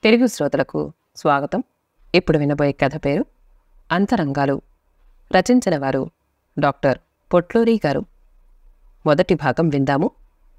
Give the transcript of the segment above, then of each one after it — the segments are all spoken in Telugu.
తెలుగు శ్రోతలకు స్వాగతం ఇప్పుడు వినబోయే కథ పేరు అంతరంగాలు రచించిన వారు డాక్టర్ పొట్లూరి గారు మొదటి భాగం విందాము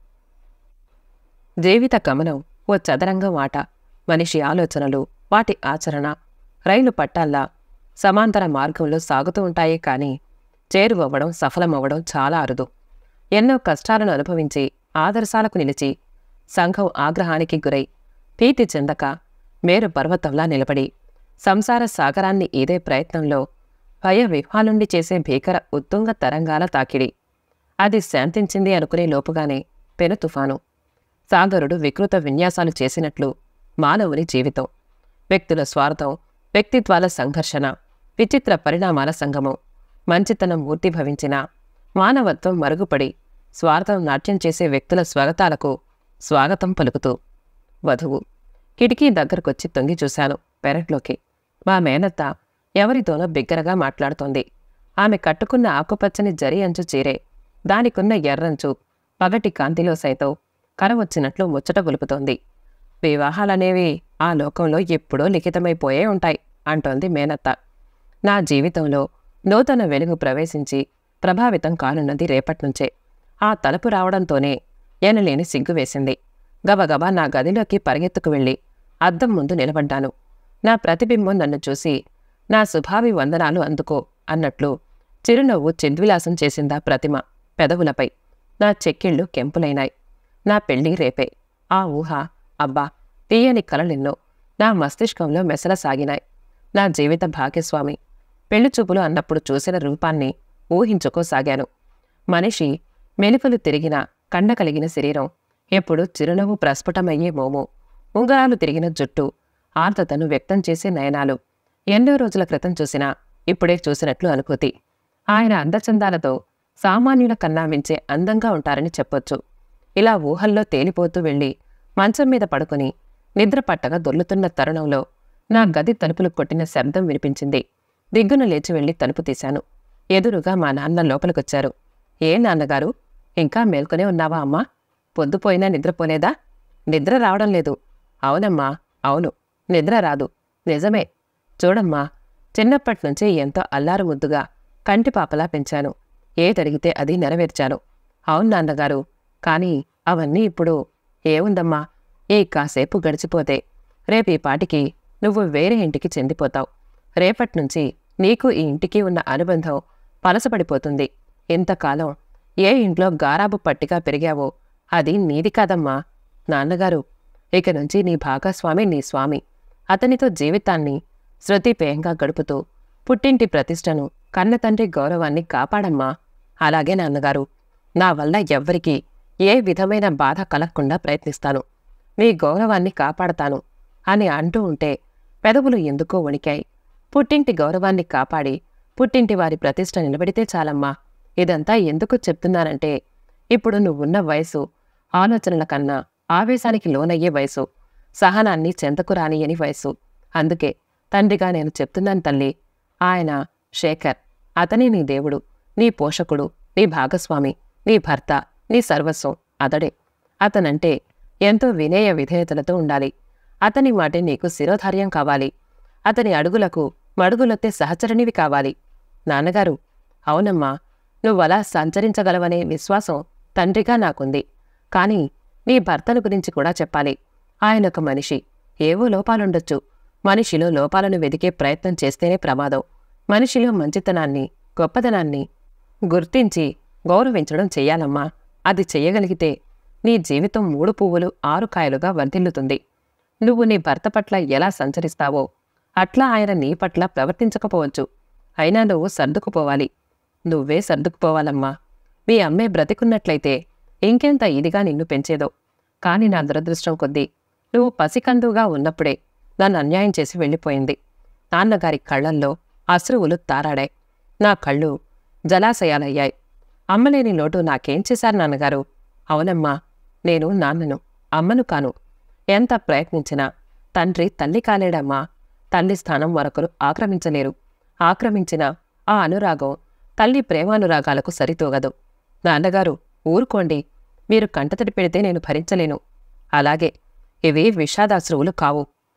జీవిత గమనం ఓ చదరంగం ఆట మనిషి ఆలోచనలు వాటి ఆచరణ రైలు పట్టాల్లా సమాంతర మార్గంలో సాగుతూ ఉంటాయే కానీ చేరువవ్వడం సఫలమవ్వడం చాలా అరుదు ఎన్నో కష్టాలను అనుభవించి ఆదర్శాలకు నిలిచి సంఘం ఆగ్రహానికి గురై భీతి చెందక మేరు పర్వతంలా నిలబడి సంసార సాగరాన్ని ఈదే ప్రయత్నంలో భయ విహ్వాలుండి చేసే భీకర ఉత్తుంగ తరంగాల తాకిడి అది శాంతించింది అనుకునే లోపుగానే పెను తుఫాను సాగరుడు వికృత విన్యాసాలు చేసినట్లు మానవుని జీవితం వ్యక్తుల స్వార్థం వ్యక్తిత్వాల సంఘర్షణ విచిత్ర పరిణామాల సంగమం మంచితనం మూర్తిభవించిన మానవత్వం మరుగుపడి స్వార్థం నాట్యం చేసే వ్యక్తుల స్వాగతాలకు స్వాగతం పలుకుతూ వధువు కిటికీ దగ్గరకొచ్చి తొంగి చూశాను పెరట్లోకి మా మేనత్త ఎవరితోనో బిగ్గరగా మాట్లాడుతోంది ఆమె కట్టుకున్న ఆకుపచ్చని జరి అంచు చీరే దానికున్న ఎర్రంచు పగటి కాంతిలో సైతం కరవచ్చినట్లు ముచ్చట గొలుపుతోంది వివాహాలనేవి ఆ లోకంలో ఎప్పుడో లిఖితమైపోయే ఉంటాయి అంటోంది మేనత్త నా జీవితంలో నూతన వెలుగు ప్రవేశించి ప్రభావితం కానున్నది రేపట్నుంచే ఆ తలుపు రావడంతోనే ఎనలేని సిగ్గు వేసింది గబగబా నా గదిలోకి పరిగెత్తుకు వెళ్ళి అద్దం ముందు నిలబడ్డాను నా ప్రతిబింబం నన్ను చూసి నా శుభావి వందనాలు అందుకో అన్నట్లు చిరునవ్వు చిద్విలాసం చేసిందా ప్రతిమ పెదవులపై నా చెక్కిళ్ళు కెంపులైనాయి నా పెళ్లి రేపే ఆ ఊహ అబ్బా తీయని కలలెన్నో నా మస్తిష్కంలో మెసలసాగినాయి నా జీవిత భాగ్యస్వామి పెళ్లి చూపులు అన్నప్పుడు చూసిన రూపాన్ని ఊహించుకోసాగాను మనిషి మెలుకలు తిరిగిన కండ కలిగిన శరీరం ఎప్పుడు చిరునవ్వు ప్రస్ఫుటమయ్యే మోము ఉంగరాలు తిరిగిన జుట్టు ఆర్ద్రతను వ్యక్తం చేసే నయనాలు ఎన్నో రోజుల క్రితం చూసినా ఇప్పుడే చూసినట్లు అనుభూతి ఆయన అందచందాలతో సామాన్యుల కన్నా మించే అందంగా ఉంటారని చెప్పొచ్చు ఇలా ఊహల్లో తేలిపోతూ వెళ్ళి మంచం మీద పడుకుని నిద్ర పట్టగా దొర్లుతున్న తరుణంలో నా గది తలుపులు కొట్టిన శబ్దం వినిపించింది దిగ్గున లేచి వెళ్ళి తలుపు తీశాను ఎదురుగా మా నాన్న లోపలికొచ్చారు ఏ నాన్నగారు ఇంకా మేల్కొనే ఉన్నావా అమ్మా పొద్దుపోయినా నిద్రపోలేదా నిద్ర రావడం లేదు అవునమ్మా అవును నిద్ర రాదు నిజమే చూడమ్మా చిన్నప్పటినుంచి ఎంతో అల్లారు ముద్దుగా కంటి పాపలా పెంచాను ఏదడిగితే అది నెరవేర్చాను అవును నాన్నగారు కానీ అవన్నీ ఇప్పుడు ఏముందమ్మా ఈ కాసేపు గడిచిపోతే రేపు ఈ పాటికి నువ్వు వేరే ఇంటికి చెందిపోతావు రేపట్నుంచి నీకు ఈ ఇంటికి ఉన్న అనుబంధం పలసపడిపోతుంది ఇంతకాలం ఏ ఇంట్లో గారాబు పట్టిగా పెరిగావో అది నీది కాదమ్మా నాన్నగారు ఇక నుంచి నీ భాగస్వామి నీ స్వామి అతనితో జీవితాన్ని శృతిపేయంగా గడుపుతూ పుట్టింటి ప్రతిష్టను కన్నతండ్రి గౌరవాన్ని కాపాడమ్మా అలాగే నాన్నగారు నా వల్ల ఎవ్వరికీ ఏ విధమైన బాధ కలగకుండా ప్రయత్నిస్తాను మీ గౌరవాన్ని కాపాడతాను అని అంటూ ఉంటే పెదవులు ఎందుకో వణికాయి పుట్టింటి గౌరవాన్ని కాపాడి పుట్టింటి వారి ప్రతిష్ట నిలబడితే చాలమ్మా ఇదంతా ఎందుకు చెప్తున్నానంటే ఇప్పుడు నువ్వున్న వయసు ఆలోచనల కన్నా ఆవేశానికి లోనయ్యే వయసు సహనాన్ని చెంతకు రానియని వయసు అందుకే తండ్రిగా నేను చెప్తున్నాను తల్లి ఆయన శేఖర్ అతనే నీ దేవుడు నీ పోషకుడు నీ భాగస్వామి నీ భర్త నీ సర్వస్వం అతడే అతనంటే ఎంతో వినేయ విధేయతలతో ఉండాలి అతని మాటే నీకు శిరోధార్యం కావాలి అతని అడుగులకు మడుగులొత్తే సహచరణివి కావాలి నాన్నగారు అవునమ్మా నువ్వలా సంచరించగలవనే విశ్వాసం తండ్రిగా నాకుంది కానీ నీ భర్తను గురించి కూడా చెప్పాలి ఆయనొక మనిషి ఏవో లోపాలుండొచ్చు మనిషిలో లోపాలను వెదికే ప్రయత్నం చేస్తేనే ప్రమాదం మనిషిలో మంచితనాన్ని గొప్పదనాన్ని గుర్తించి గౌరవించడం చెయ్యాలమ్మా అది చెయ్యగలిగితే నీ జీవితం మూడు పువ్వులు ఆరు కాయలుగా వర్ధిల్లుతుంది నువ్వు నీ భర్త పట్ల ఎలా సంచరిస్తావో అట్లా ఆయన నీ పట్ల ప్రవర్తించకపోవచ్చు అయినా నువ్వు సర్దుకుపోవాలి నువ్వే సర్దుకుపోవాలమ్మా మీ అమ్మే బ్రతికున్నట్లయితే ఇంకెంత ఇదిగా నిన్ను పెంచేదో కాని నా దురదృష్టం కొద్దీ నువ్వు పసికందుగా ఉన్నప్పుడే నన్ను అన్యాయం చేసి వెళ్ళిపోయింది నాన్నగారి కళ్ళల్లో అశ్రువులు తారాడాయి నా కళ్ళు జలాశయాలయ్యాయి అమ్మలేని లోటు నాకేం చేశారు నాన్నగారు అవునమ్మా నేను నాన్నను అమ్మను కాను ఎంత ప్రయత్నించినా తండ్రి తల్లి కాలేడమ్మా తల్లి స్థానం మరొకరు ఆక్రమించలేరు ఆక్రమించిన ఆ అనురాగం తల్లి ప్రేమానురాగాలకు సరితూగదు నాన్నగారు ఊరుకోండి మీరు కంటతడి పెడితే నేను భరించలేను అలాగే ఇవి విషాదాశ్రువులు కావు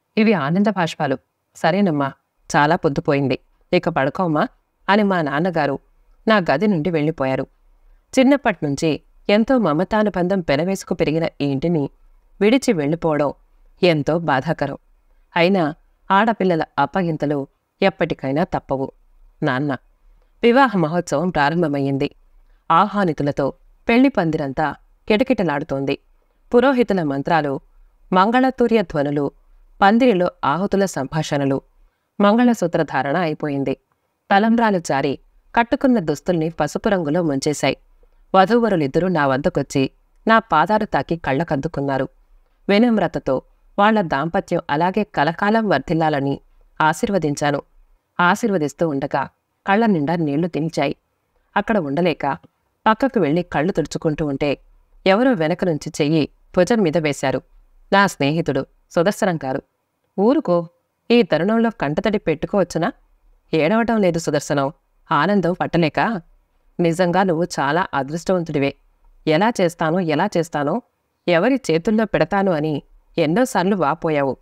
ఇవి ఆనంద బాష్పాలు సరేనమ్మా చాలా పొద్దుపోయింది ఇక పడుకోమ్మా అని మా నాన్నగారు నా గది నుండి వెళ్ళిపోయారు చిన్నప్పటి నుంచి ఎంతో మమతానుబంధం పెనవేసుకు పెరిగిన ఈ ఇంటిని విడిచి వెళ్ళిపోవడం ఎంతో బాధాకరం అయినా ఆడపిల్లల అప్పగింతలు ఎప్పటికైనా తప్పవు నాన్న వివాహ మహోత్సవం ప్రారంభమయ్యింది ఆహ్వానితులతో పెళ్లి పందిరంతా కిటకిటలాడుతోంది పురోహితుల మంత్రాలు మంగళతూర్య ధ్వనులు పందిరిలో ఆహుతుల సంభాషణలు మంగళసూత్రధారణ అయిపోయింది తలంబ్రాలు జారి కట్టుకున్న దుస్తుల్ని పసుపు రంగులో ముంచేశాయి వధూవరులిద్దరూ నా వద్దకొచ్చి నా పాదాలు తాకి కళ్ళకద్దుకున్నారు వినమ్రతతో వాళ్ల దాంపత్యం అలాగే కలకాలం వర్ధిల్లాలని ఆశీర్వదించాను ఆశీర్వదిస్తూ ఉండగా కళ్ళ నిండా నీళ్లు తినిచాయి అక్కడ ఉండలేక పక్కకు వెళ్లి కళ్ళు తుడుచుకుంటూ ఉంటే ఎవరో వెనక నుంచి చెయ్యి భుజం మీద వేశారు నా స్నేహితుడు సుదర్శనం గారు ఊరుకో ఈ తరుణంలో కంటతడి పెట్టుకోవచ్చునా ఏడవటం లేదు సుదర్శనం ఆనందం పట్టలేక నిజంగా నువ్వు చాలా అదృష్టవంతుడివే ఎలా చేస్తానో ఎలా చేస్తానో ఎవరి చేతుల్లో పెడతాను అని ఎన్నోసార్లు వాపోయావు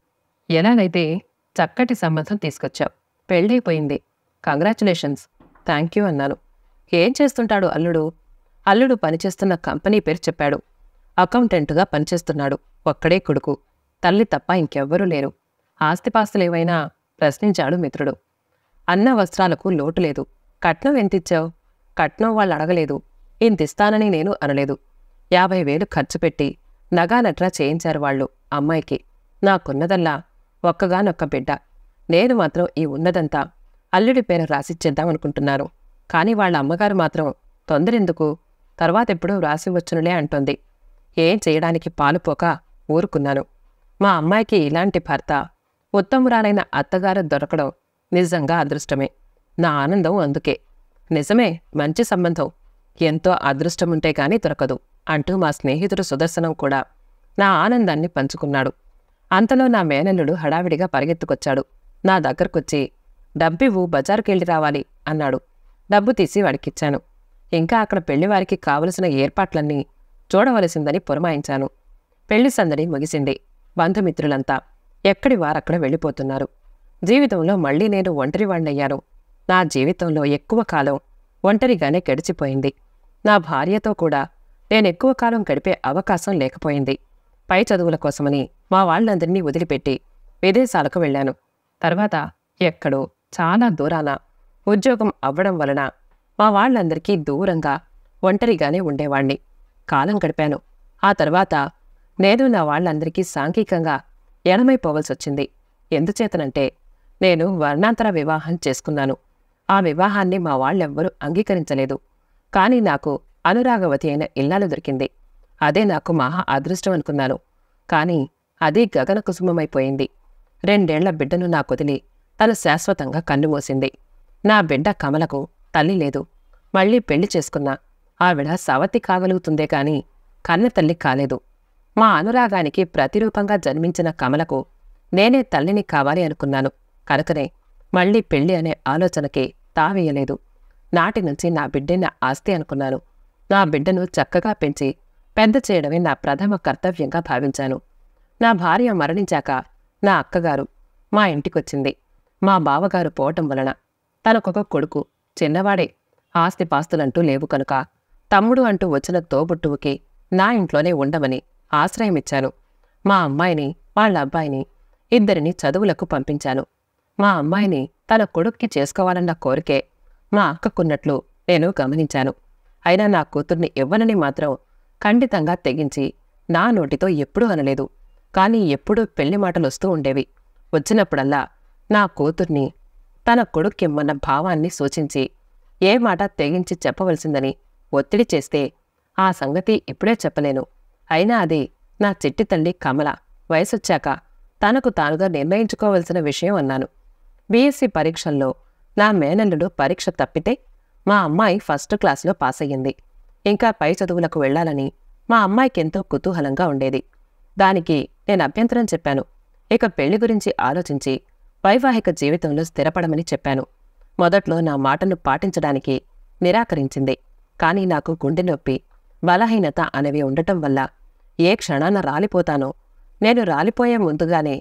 ఎలాగైతే చక్కటి సంబంధం తీసుకొచ్చావు పెళ్ళైపోయింది కంగ్రాచులేషన్స్ థ్యాంక్ యూ అన్నాను ఏం చేస్తుంటాడు అల్లుడు అల్లుడు పనిచేస్తున్న కంపెనీ పేరు చెప్పాడు అకౌంటెంట్గా పనిచేస్తున్నాడు ఒక్కడే కొడుకు తల్లి తప్ప ఇంకెవ్వరూ లేరు ఆస్తిపాస్తులేవైనా ప్రశ్నించాడు మిత్రుడు అన్న వస్త్రాలకు లోటు లేదు కట్నం ఎంతిచ్చావు కట్నం వాళ్ళు అడగలేదు ఇంతిస్తానని నేను అనలేదు యాభై వేలు ఖర్చు పెట్టి నగా నట్రా చేయించారు వాళ్ళు అమ్మాయికి నాకున్నదల్లా ఒక్కగానొక్క బిడ్డ నేను మాత్రం ఈ ఉన్నదంతా అల్లుడి పేరు రాసిచ్చేద్దామనుకుంటున్నాను కానీ వాళ్ళ అమ్మగారు మాత్రం తొందరెందుకు తర్వాతెప్పుడూ రాసివచ్చునులే అంటోంది ఏం చేయడానికి పాలుపోక ఊరుకున్నాను మా అమ్మాయికి ఇలాంటి భర్త ఉత్తమురాలైన అత్తగారు దొరకడం నిజంగా అదృష్టమే నా ఆనందం అందుకే నిజమే మంచి సంబంధం ఎంతో అదృష్టముంటే గాని దొరకదు అంటూ మా స్నేహితుడు సుదర్శనం కూడా నా ఆనందాన్ని పంచుకున్నాడు అంతలో నా మేనల్లుడు హడావిడిగా పరిగెత్తుకొచ్చాడు నా దగ్గరకొచ్చి డబ్బివ్వు బజారుకెళ్ళి రావాలి అన్నాడు డబ్బు తీసి వాడికిచ్చాను ఇంకా అక్కడ పెళ్లివారికి కావలసిన ఏర్పాట్లన్నీ చూడవలసిందని పురమాయించాను పెళ్లి సందడి ముగిసింది బంధుమిత్రులంతా ఎక్కడి వారక్కడ వెళ్ళిపోతున్నారు జీవితంలో మళ్ళీ నేను ఒంటరివాణ్ణయ్యాను నా జీవితంలో ఎక్కువ కాలం ఒంటరిగానే గడిచిపోయింది నా భార్యతో కూడా నేనెక్కువ కాలం గడిపే అవకాశం లేకపోయింది పై చదువుల కోసమని మా వాళ్ళందరినీ వదిలిపెట్టి విదేశాలకు వెళ్ళాను తర్వాత ఎక్కడో చాలా దూరాన ఉద్యోగం అవ్వడం వలన మా వాళ్ళందరికీ దూరంగా ఒంటరిగానే ఉండేవాణ్ణి కాలం గడిపాను ఆ తర్వాత నేను నా వాళ్ళందరికీ సాంఘికంగా ఎడమైపోవలసొచ్చింది ఎందుచేతనంటే నేను వర్ణాంతర వివాహం చేసుకున్నాను ఆ వివాహాన్ని మా వాళ్ళెవ్వరూ అంగీకరించలేదు కానీ నాకు అనురాగవతి అయిన ఇల్లాలు దొరికింది అదే నాకు మహా అదృష్టం అనుకున్నాను కానీ అది గగన కుసుమమైపోయింది రెండేళ్ల బిడ్డను నాకొదిలి తను శాశ్వతంగా కన్నుమూసింది నా బిడ్డ కమలకు తల్లి లేదు మళ్ళీ పెళ్లి చేసుకున్నా ఆవిడ సవతి కాగలుగుతుందే కాని కన్న తల్లి కాలేదు మా అనురాగానికి ప్రతిరూపంగా జన్మించిన కమలకు నేనే తల్లిని కావాలి అనుకున్నాను కనుకనే మళ్ళీ పెళ్లి అనే ఆలోచనకి తావేయలేదు నాటి నుంచి నా బిడ్డే నా ఆస్తి అనుకున్నాను నా బిడ్డను చక్కగా పెంచి పెద్ద చేయడమే నా ప్రథమ కర్తవ్యంగా భావించాను నా భార్య మరణించాక నా అక్కగారు మా ఇంటికొచ్చింది మా బావగారు పోవటం వలన తనకొక కొడుకు చిన్నవాడే ఆస్తిపాస్తులంటూ లేవు కనుక తమ్ముడు అంటూ వచ్చిన తోబుట్టువుకి నా ఇంట్లోనే ఉండమని ఆశ్రయమిచ్చాను మా అమ్మాయిని వాళ్ళ అబ్బాయిని ఇద్దరిని చదువులకు పంపించాను మా అమ్మాయిని తన కొడుక్కి చేసుకోవాలన్న కోరికే మా అక్కకున్నట్లు నేను గమనించాను అయినా నా కూతుర్ని ఇవ్వనని మాత్రం ఖండితంగా తెగించి నా నోటితో ఎప్పుడూ అనలేదు కానీ ఎప్పుడూ పెళ్లి మాటలు వస్తూ ఉండేవి వచ్చినప్పుడల్లా నా కూతుర్ని తన కొడుక్కిమ్మన్న భావాన్ని సూచించి ఏ మాట తెగించి చెప్పవలసిందని ఒత్తిడి చేస్తే ఆ సంగతి ఇప్పుడే చెప్పలేను అయినా అది నా చిట్టి తల్లి కమల వయసొచ్చాక తనకు తానుగా నిర్ణయించుకోవలసిన విషయం అన్నాను బీఎస్సీ పరీక్షల్లో నా మేనల్లుడు పరీక్ష తప్పితే మా అమ్మాయి ఫస్ట్ క్లాసులో పాస్ అయ్యింది ఇంకా పై చదువులకు వెళ్ళాలని మా అమ్మాయికి ఎంతో కుతూహలంగా ఉండేది దానికి నేను అభ్యంతరం చెప్పాను ఇక పెళ్లి గురించి ఆలోచించి వైవాహిక జీవితంలో స్థిరపడమని చెప్పాను మొదట్లో నా మాటను పాటించడానికి నిరాకరించింది కానీ నాకు గుండె నొప్పి బలహీనత అనేవి ఉండటం వల్ల ఏ క్షణాన రాలిపోతానో నేను రాలిపోయే ముందుగానే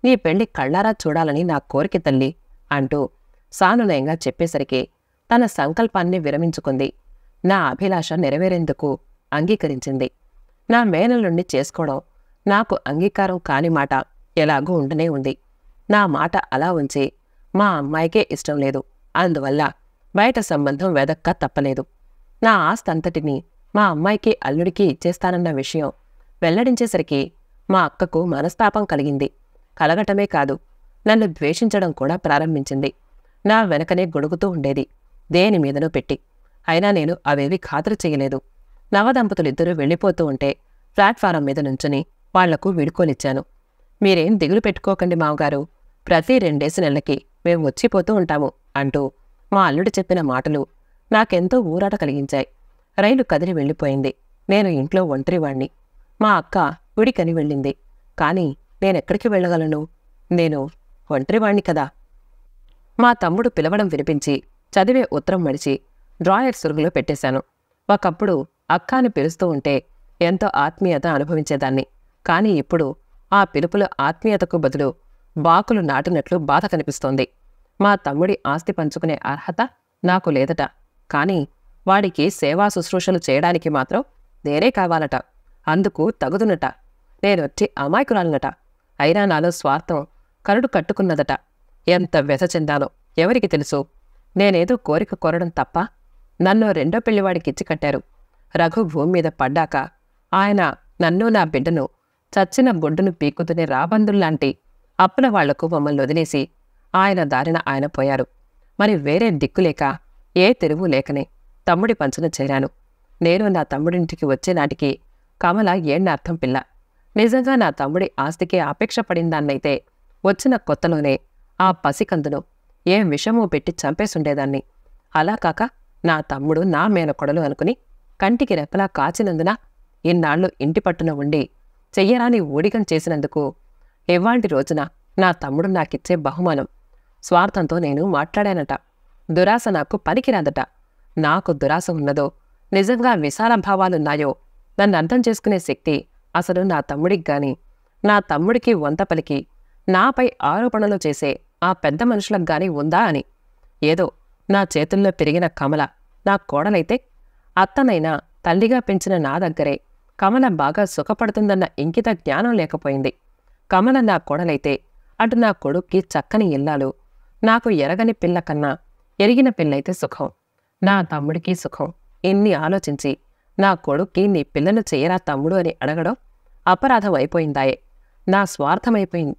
నీ పెళ్లి కళ్ళారా చూడాలని నా కోరిక తల్లి అంటూ సానునయంగా చెప్పేసరికి తన సంకల్పాన్ని విరమించుకుంది నా అభిలాష నెరవేరేందుకు అంగీకరించింది నా మేనల్లుండి చేసుకోవడం నాకు అంగీకారం కాని మాట ఎలాగూ ఉండనే ఉంది నా మాట అలా ఉంచి మా అమ్మాయికే ఇష్టం లేదు అందువల్ల బయట సంబంధం వెదక్క తప్పలేదు నా ఆస్తంతటిని మా అమ్మాయికి అల్లుడికి ఇచ్చేస్తానన్న విషయం వెల్లడించేసరికి మా అక్కకు మనస్తాపం కలిగింది కలగటమే కాదు నన్ను ద్వేషించడం కూడా ప్రారంభించింది నా వెనకనే గొడుగుతూ ఉండేది దేని మీదనో పెట్టి అయినా నేను అవేవి ఖాతరు చేయలేదు నవదంపతులిద్దరూ వెళ్ళిపోతూ ఉంటే ప్లాట్ఫారం మీద నుంచుని వాళ్లకు విడుకోనిచ్చాను మీరేం దిగులు పెట్టుకోకండి మావగారు ప్రతి రెండేసి నెలలకి మేం వచ్చిపోతూ ఉంటాము అంటూ మా అల్లుడు చెప్పిన మాటలు నాకెంతో ఊరాట కలిగించాయి రైలు కదిలి వెళ్ళిపోయింది నేను ఇంట్లో ఒంటరివాణ్ణి మా అక్క గుడికని వెళ్ళింది కాని నేనెక్కడికి వెళ్ళగలను నేను ఒంటరివాణ్ణి కదా మా తమ్ముడు పిలవడం వినిపించి చదివే ఉత్తరం మడిచి డ్రాయర్ సురుగులో పెట్టేశాను ఒకప్పుడు అక్కాని పిలుస్తూ ఉంటే ఎంతో ఆత్మీయత అనుభవించేదాన్ని కాని ఇప్పుడు ఆ పిలుపుల ఆత్మీయతకు బదులు బాకులు నాటినట్లు బాధ కనిపిస్తోంది మా తమ్ముడి ఆస్తి పంచుకునే అర్హత నాకు లేదట కాని వాడికి సేవా శుశ్రూషలు చేయడానికి మాత్రం నేనే కావాలట అందుకు తగుదునట నేనొచ్చి అమాయకురాలనట అయినా నాలో స్వార్థం కరుడు కట్టుకున్నదట ఎంత వ్యథ చెందాలో ఎవరికి తెలుసు నేనేదో కోరిక కోరడం తప్ప నన్ను రెండో పెళ్లివాడికిచ్చి కట్టారు రఘు భూమి మీద పడ్డాక ఆయన నన్ను నా బిడ్డను చచ్చిన గుడ్డును పీక్కుతునే రాబందుల్లాంటి అప్పుల వాళ్లకు మమ్మల్ని వదిలేసి ఆయన దారిన ఆయన పోయారు మరి వేరే దిక్కులేక ఏ తెరువు లేకనే తమ్ముడి పంచన చేరాను నేను నా తమ్ముడింటికి వచ్చే నాటికి కమల ఏణ్ణర్థం పిల్ల నిజంగా నా తమ్ముడి ఆస్తికి అపేక్ష పడిందాన్నైతే వచ్చిన కొత్తలోనే ఆ పసికందును ఏం విషమో పెట్టి చంపేసుండేదాన్ని అలా కాక నా తమ్ముడు నా మేనకొడలు అనుకుని కంటికి రెప్పలా కాచినందున ఇన్నాళ్లు ఇంటి పట్టున ఉండి చెయ్యరాని ఊడిగం చేసినందుకు ఇవాల్టి రోజున నా తమ్ముడు నాకిచ్చే బహుమానం స్వార్థంతో నేను మాట్లాడానట దురాశ నాకు పనికిరాదట నాకు దురాశ ఉన్నదో నిజంగా విశాల భావాలున్నాయో నన్ను అర్థం చేసుకునే శక్తి అసలు నా తమ్ముడికి గాని నా తమ్ముడికి వంత పలికి నాపై ఆరోపణలు చేసే ఆ పెద్ద మనుషులకు గాని ఉందా అని ఏదో నా చేతుల్లో పెరిగిన కమల నా కోడలైతే అత్తనైనా తల్లిగా పెంచిన నా దగ్గరే కమల బాగా సుఖపడుతుందన్న ఇంకిత జ్ఞానం లేకపోయింది కమల నా కోడలైతే అటు నా కొడుక్కి చక్కని ఇల్లాలు నాకు ఎరగని పిల్ల కన్నా ఎరిగిన పిల్లైతే సుఖం నా తమ్ముడికి సుఖం ఇన్ని ఆలోచించి నా కొడుక్కి నీ పిల్లను చేయరా తమ్ముడు అని అడగడం అపరాధం అయిపోయిందాయే నా స్వార్థమైపోయింది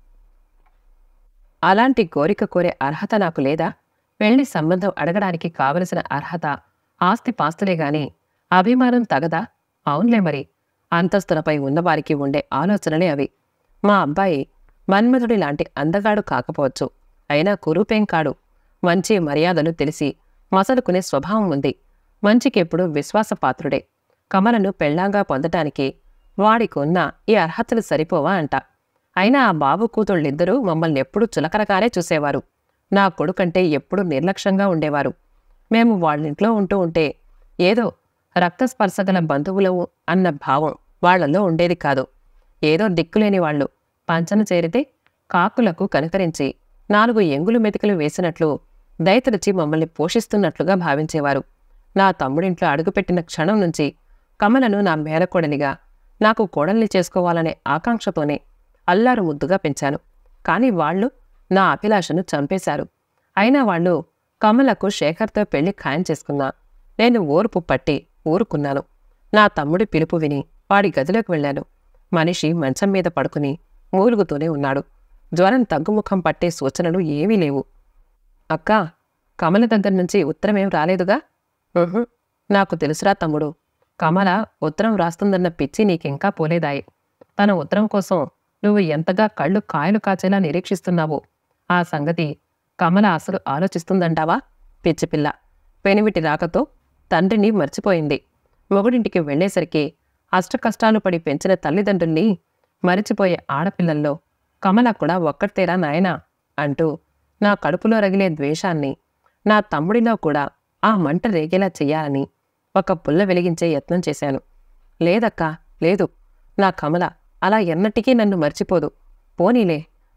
అలాంటి కోరిక కోరే అర్హత నాకు లేదా పెళ్లి సంబంధం అడగడానికి కావలసిన అర్హత ఆస్తి పాస్తులే గాని అభిమానం తగదా అవునులే మరి అంతస్తులపై ఉన్నవారికి ఉండే ఆలోచనలే అవి మా అబ్బాయి మన్మధుడి లాంటి అందగాడు కాకపోవచ్చు అయినా కురూపేం కాడు మంచి మర్యాదలు తెలిసి మసలుకునే స్వభావం ఉంది మంచికెప్పుడు విశ్వాసపాత్రుడే కమలను పెళ్లాంగా పొందటానికి వాడికున్న ఈ అర్హతలు సరిపోవా అంట అయినా ఆ బాబు కూతుళ్ళిద్దరూ మమ్మల్ని ఎప్పుడూ చులకనగానే చూసేవారు నా కొడుకంటే ఎప్పుడూ నిర్లక్ష్యంగా ఉండేవారు మేము వాళ్ళింట్లో ఉంటూ ఉంటే ఏదో రక్తస్పర్శగల బంధువులవు అన్న భావం వాళ్లలో ఉండేది కాదు ఏదో దిక్కులేని వాళ్ళు పంచన చేరితే కాకులకు కనుకరించి నాలుగు ఎంగులు మెతికలు వేసినట్లు దయతలిచి మమ్మల్ని పోషిస్తున్నట్లుగా భావించేవారు నా తమ్ముడింట్లో అడుగుపెట్టిన క్షణం నుంచి కమలను నా మేనకోడలిగా నాకు కోడల్ని చేసుకోవాలనే ఆకాంక్షతోనే అల్లారు ముద్దుగా పెంచాను కాని వాళ్ళు నా అభిలాషను చంపేశారు అయినా వాళ్ళు కమలకు శేఖర్తో పెళ్లి ఖాయం చేసుకున్నా నేను ఓర్పు పట్టి ఊరుకున్నాను నా తమ్ముడి పిలుపు విని వాడి గదిలోకి వెళ్ళాను మనిషి మంచం మీద పడుకుని మూలుగుతూనే ఉన్నాడు జ్వరం తగ్గుముఖం పట్టే సూచనలు ఏమీ లేవు అక్కా కమల దగ్గర నుంచి ఉత్తరమేం రాలేదుగా "ఉహుం, నాకు తెలుసురా తమ్ముడు కమల ఉత్తరం రాస్తుందన్న పిచ్చి నీకింకా పోలేదాయి తన ఉత్తరం కోసం నువ్వు ఎంతగా కళ్ళు కాయలు కాచేలా నిరీక్షిస్తున్నావో ఆ సంగతి కమల అసలు ఆలోచిస్తుందంటావా పిచ్చిపిల్ల పెనిమిటి రాకతో తండ్రిని మర్చిపోయింది మొగుడింటికి వెళ్ళేసరికి అష్టకష్టాలు పడి పెంచిన తల్లిదండ్రుల్ని మరిచిపోయే ఆడపిల్లల్లో కమల కూడా ఒక్కటేరా నాయనా అంటూ నా కడుపులో రగిలే ద్వేషాన్ని నా తమ్ముడిలో కూడా ఆ మంట రేగేలా చెయ్యాలని ఒక పుల్ల వెలిగించే యత్నం చేశాను లేదక్కా లేదు నా కమల అలా ఎన్నటికీ నన్ను మర్చిపోదు పోనీలే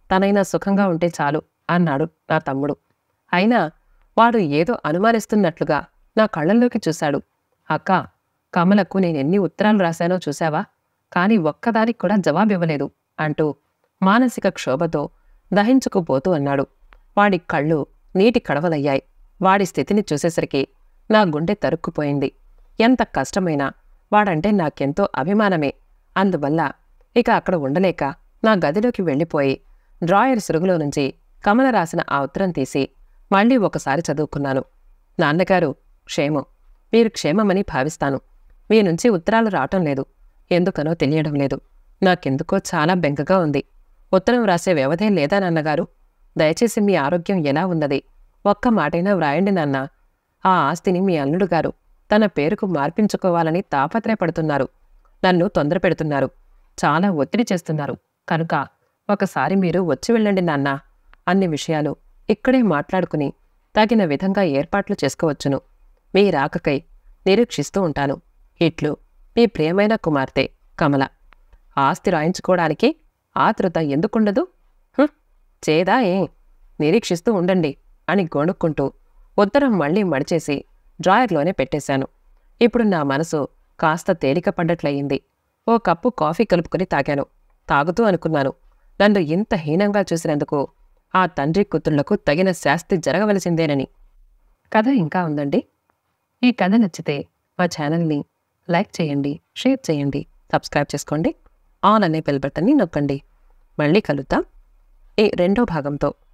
తనైనా సుఖంగా ఉంటే చాలు అన్నాడు నా తమ్ముడు అయినా వాడు ఏదో అనుమానిస్తున్నట్లుగా నా కళ్ళల్లోకి చూశాడు అక్క కమలకు నేనెన్ని ఉత్తరాలు రాశానో చూశావా కాని ఒక్కదానికి కూడా జవాబివ్వలేదు అంటూ మానసిక క్షోభతో దహించుకుపోతూ అన్నాడు వాడి కళ్ళు నీటి కడవలయ్యాయి వాడి స్థితిని చూసేసరికి నా గుండె తరుక్కుపోయింది ఎంత కష్టమైనా వాడంటే నాకెంతో అభిమానమే అందువల్ల ఇక అక్కడ ఉండలేక నా గదిలోకి వెళ్ళిపోయి డ్రాయర్ సురుగులో నుంచి కమల రాసిన ఆ ఉత్తరం తీసి మళ్ళీ ఒకసారి చదువుకున్నాను నాన్నగారు క్షేమం మీరు క్షేమమని భావిస్తాను మీ నుంచి ఉత్తరాలు రావటం లేదు ఎందుకనో తెలియడం లేదు నాకెందుకో చాలా బెంగగా ఉంది ఉత్తరం వ్రాసే వ్యవధే లేదా నాన్నగారు దయచేసి మీ ఆరోగ్యం ఎలా ఉన్నది ఒక్క మాటైనా వ్రాయండి నాన్న ఆ ఆస్తిని మీ అల్లుడు గారు తన పేరుకు మార్పించుకోవాలని తాపత్రయపడుతున్నారు నన్ను తొందర పెడుతున్నారు చాలా ఒత్తిడి చేస్తున్నారు కనుక ఒకసారి మీరు వచ్చి వెళ్ళండి నాన్న అన్ని విషయాలు ఇక్కడే మాట్లాడుకుని తగిన విధంగా ఏర్పాట్లు చేసుకోవచ్చును మీ రాకకై నిరీక్షిస్తూ ఉంటాను ఇట్లు మీ ప్రియమైన కుమార్తె కమల ఆస్తి రాయించుకోవడానికి ఆతృత ఎందుకుండదు హుం, చేదా ఏ నిరీక్షిస్తూ ఉండండి అని గొణుక్కుంటూ ఉత్తరం మళ్ళీ మడిచేసి డ్రాయర్లోనే పెట్టేశాను ఇప్పుడు నా మనసు కాస్త తేలిక పడ్డట్లయింది ఓ కప్పు కాఫీ కలుపుకొని తాగాను తాగుతూ అనుకున్నాను నన్ను ఇంత హీనంగా చూసినందుకు ఆ తండ్రి కూతుళ్లకు తగిన శాస్తి జరగవలసిందేనని కథ ఇంకా ఉందండి ఈ కథ నచ్చితే మా ఛానల్ని లైక్ చేయండి షేర్ చేయండి సబ్స్క్రైబ్ చేసుకోండి ఆన్ అనే బెల్ బటన్ని నొక్కండి మళ్ళీ కలుద్దాం ఈ రెండో భాగంతో